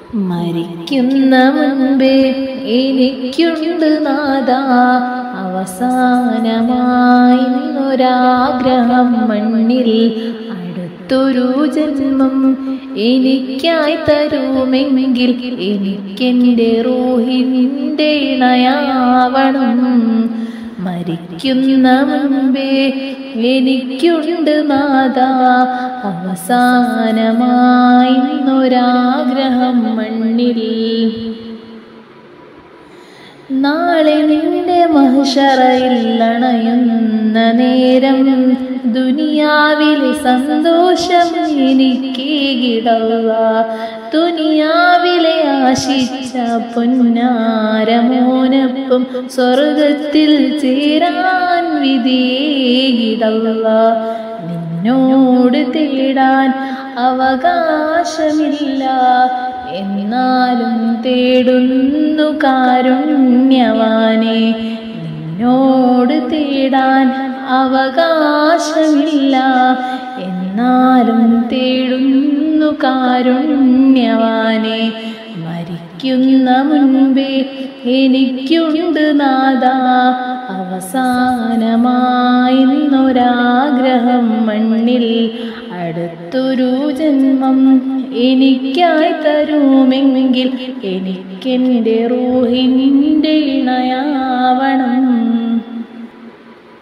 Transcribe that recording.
മരിക്കുന്ന മുൻപേ എനിക്കുണ്ട് നാദ അവസാനമായി നിന്നൊരാഗ്രഹം മണ്ണിൽ അടുത്തൊരു ജന്മം എനിക്കായി തരുമെങ്കിൽ എനിക്കെൻ്റെ റൂഹിൻ്റെ ഇണയാവണം മരിക്കുന്ന മുൻപേ എനിക്കുണ്ട് നാദ അവസാനമായി നിന്നൊരാഗ്രഹം മണ്ണിൽ നാളെ നിന്റെ മഹഷറയിൽ അണയുന്ന നേരം ദുനിയാവിലെ സന്തോഷം എനിക്കേകിടവ ദുനിയാവിലെ ആശിച്ച പൊന്നാരമോനപ്പം സ്വർഗത്തിൽ ചേരാൻ വിധിയേകിടവ നിന്നോട് തേടാൻ അവകാശമില്ല എന്നാലും തേടുന്നു കാരുണ്യവാനെ നിന്നോട് തേടാൻ അവകാശമില്ല എന്നാലും തേടുന്നു കാരുണ്യവാനെ മരിക്കുന്ന മുൻപേ എനിക്കുണ്ട് നാദ അവസാനമായി നിന്നൊരാഗ്രഹം മണ്ണിൽ അടുത്തൊരു ജന്മം എനിക്കായി തരുമെങ്കിൽ എനിക്കെൻ്റെ റൂഹിൻ്റെ ഇണയാവണം